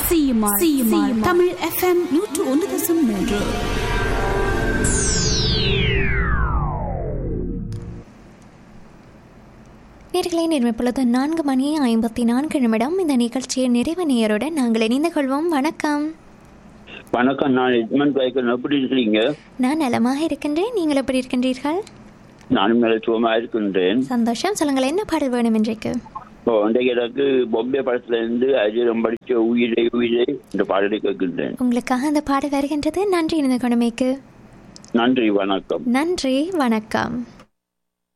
CMR CMR Tamil FM நூற்று ஒன்று தசம் மூன்று நேர்களை நிர்மிப்பொழுது நான்கு மணி ஐம்பத்தி நான்கு நிமிடம் இந்த நிகழ்ச்சியின் நிறைவு நேயருடன் நாங்கள் இணைந்து கொள்வோம் வணக்கம் வணக்கம் நான் எஜ்மன் காய்கன் எப்படி இருக்கிறீங்க நான் நலமாக இருக்கின்றேன் நீங்கள் எப்படி இருக்கின்றீர்கள் நானும் நல்ல சுகமா இருக்கின்றேன் சந்தோஷம் சொல்லுங்கள் என்ன பாடல் வேணும் இன்றைக்கு இப்போ இன்றைக்கு எனக்கு பொம்பே படத்துல இருந்து அஜிரம் படிச்ச உயிரை உயிரை இந்த பாடலை கேட்கின்றேன் உங்களுக்காக அந்த பாடல் வருகின்றது நன்றி இணைந்து கொண்டமைக்கு நன்றி வணக்கம் நன்றி வணக்கம்